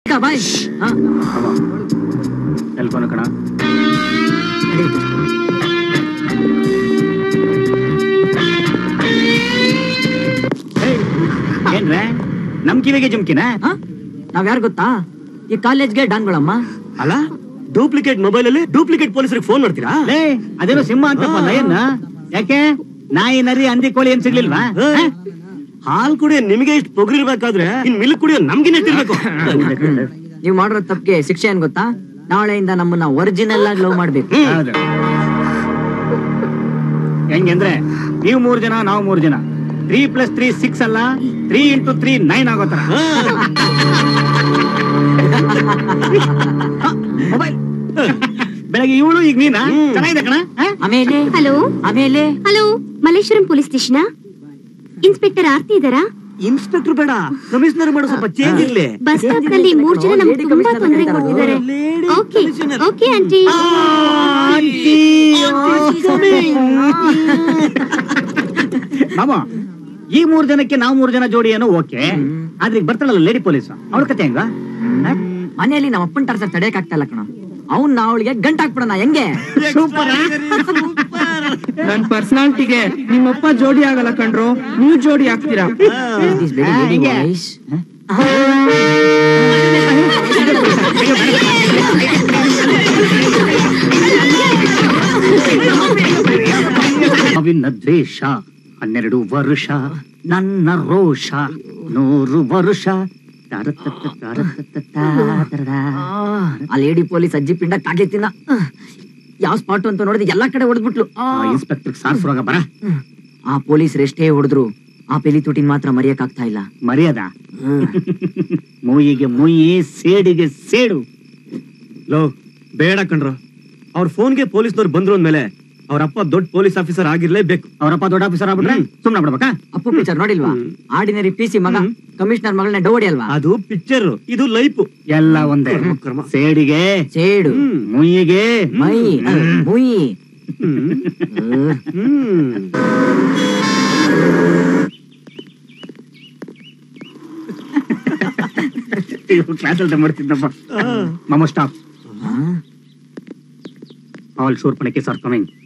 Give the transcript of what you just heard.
ಮುಚ್ಕ ಬಾಯ್ ಹಾ ಟೆಲಿಫೋನ್ ಕಣ ನಡಿ. ಏನ್ರೆ ನಮ್ ಕಿವಿಗೆ ಜುಮ್ಕಿನ ಹಾ ನಾವ್ ಯಾರು ಗೊತ್ತಾ ಈ ಕಾಲೇಜ್ಗೆ ಡಾನ್ಗಳಮ್ಮ ಅಲ್ಲ ಡೂಪ್ಲಿಕೇಟ್ ಮೊಬೈಲ್ ಅಲ್ಲಿ ಡೂಪ್ಲಿಕೇಟ್ ಪೊಲೀಸರಿಗೆ ಫೋನ್ ಮಾಡ್ತೀರಾ ಲೇ ಅದೇನೋ ಸಿಂಹ ಅಂತ ಏನ ಯಾಕೆ ನಾಯಿ ನರಿ ಹಂದಿ ಕೋಳಿ ಏನ್ ಸಿಗ್ಲಿಲ್ವಾ ಏ, ಹಾಲ್ ಕುಡಿಯೋ ನಿಮಗೆ ಇಷ್ಟು ಪೊಗರಿರ್ಬೇಕಾದ್ರೆ ಇನ್ ಮಿಲ್ಕ್ ಕುಡಿಯೋ ನಮ್ಗಿನ ಎಷ್ಟಿರ್ಬೇಕು ನೀವ್ ಮಾಡಿರೋ ತಪ್ಪಿಗೆ ಶಿಕ್ಷೆ ಏನ್ ಗೊತ್ತಾ ನಾಳೆಯಿಂದ ನಮ್ಮನ್ನ ಒರಿಜಿನಲ್ ಆಗಿ ಲವ್ ಮಾಡ್ಬೇಕು ಹೌದು ಹೆಂಗಂದ್ರೆ ನೀವು ಮೂರ್ ಜನ ನಾವು ಮೂರ್ ಜನ ತ್ರೀ ಪ್ಲಸ್ ತ್ರೀ ಸಿಕ್ಸ್ ಅಲ್ಲ ತ್ರೀ ಇಂಟು ತ್ರೀ ನೈನ್ ಆಗೋ ತರ ಮೊಬೈಲ್ ಬೆಳಗ್ಗೆ ಇವಳು ಈಗ ನೀನಾ ಚೆನ್ನಾಗಿದೆ ಕಣ ಆ? ಆಮೇಲೆ ಹಲೋ ಆಮೇಲೆ hello Malleshwaram police station inspector Aarti ಇದ್ದಾರಾ ಇನ್ಸ್ಪೆಕ್ಟರ್ ಬೇಡ ಕಮಿಷನರ್ ಮಾಡೋ ಸ್ವಲ್ಪ ಚೇಂಜ್ ಇರ್ಲಿ ಬಸ್ ಸ್ಟಾಪ್ ನಲ್ಲಿ ಮೂರ್ ಜನ ನಮ್ಗೆ Lady ತುಂಬಾ commissioner ತೊಂದರೆ ಕರೀತಾರೆ. ಕೊಡ್ತಿದ್ದಾರೆ Lady okay commissioner. Okay aunty ಮಾಮ ಈ ಮೂರ್ ಜನಕ್ಕೆ ನಾವು ಮೂರ್ ಜನ ಜೋಡಿ ಏನೋ ಓಕೆ ಆದ್ರೆ ಈಗ ಬರ್ತಾಳಲ್ಲ ಲೇಡಿ ಪೊಲೀಸ್ ಅವಳ ಕತೆ ಹೆಂಗ ಮನೆಯಲ್ಲಿ ನಮ್ಮ ಅಪ್ಪನ್ ಟಾರ್ಚರ್ ತಡೆಯಕ್ ಆಗ್ತಾ ಇಲ್ಲ ಕಣ ಅವ್ನ್ ಅವಳಿಗೆ ಗಂಟ್ ಹಾಕ್ಬಿಡೋಣ ಹೆಂಗೆ ಸೂಪರ್ ನನ್ ಪರ್ಸನಾಲಿಟಿಗೆ ನಿಮ್ಮಪ್ಪ ಜೋಡಿ ಆಗಲ್ಲ ಕಣ್ರು ನೀವ್ ಜೋಡಿ ಆಗ್ತೀರಾ It is very, very ಹಿಂಗೆ. wise. ಅವಿನ ದ್ವೇಷ ಹನ್ನೆರಡು ವರ್ಷ ನನ್ನ ರೋಷ ನೂರು ವರ್ಷ ತಾರತತ್ತ ತಾರತತ್ತ ತಾರರ. ಆ ಲೇಡಿ ಪೊಲೀಸ್ ಅಜ್ಜಿ ಪಿಂಡ ಕಾಗೆ ತಿನ್ನ ಯಾವ ಸ್ಪಾಟ್ ಅಂತ ನೋಡಿದ್ರೆ ಎಲ್ಲಾ ಕಡೆ ಹೊಡೆದ್ಬಿಟ್ಲು ಆ ಇನ್ಸ್ಪೆಕ್ಟರ್ ಸಾರ್ಸುವಾಗ ಬರ ಆ ಪೊಲೀಸರು ಎಷ್ಟೇ ಹೊಡೆದ್ರು ಆ ಪೆಲಿ ತುಟಿನ್ ಮಾತ್ರ ಮರೆಯಕ್ ಆಗ್ತಾ ಇಲ್ಲ ಮರ್ಯಾದ ಮೂಯಿಗೆ ಮುಯಿ ಸೇಡಿಗೆ ಸೇಡು ಲೋ ಬೇಡ ಕಣ್ರು ಅವ್ರ ಫೋನ್ಗೆ ಪೊಲೀಸ್ನವ್ರು ಬಂದ್ರು ಅಂದ್ಮೇಲೆ ಅವ್ರಪ್ಪ ದೊಡ್ಡ ಪೊಲೀಸ್ ಆಫೀಸರ್ ಆಗಿರ್ಲೇಬೇಕು ಅವರಪ್ಪ ದೊಡ್ಡ ಆಫೀಸರ್ ಆಗ್ಬಿಟ್ರೆ ಸುಮ್ನೆ ಬಿಡ್ಬೇಕಾ ಅಪ್ಪು ಪಿಕ್ಚರ್ ನೋಡಿಲ್ವಾ ಆರ್ಡಿನರಿ ಪಿ ಸಿ ಮಗ ಕಮಿಷನರ್ ಮಗಳನ್ನ ಡೋಡಿ ಅಲ್ವಾ ಅದು ಪಿಕ್ಚರ್ ಇದು ಲೈಫ್ ಎಲ್ಲ ಒಂದೇ ಕರ್ಮ, ಕರ್ಮ. ಸೇಡಿಗೆ ಸೇಡು ಮುಯ್ಯಿಗೆ ಮೈ ಮುಯಿ ಕ್ಲಾಸಲ್ಲಿ ಮಾಡ್ತಿದ್ದಪ್ಪ ಮಮ್ಮ ಸ್ಟಾಪ್ ಆಲ್ ಶೂರ್ ಪಣಕ್ಕೆ ಸರ್ ಕಮಿಂಗ್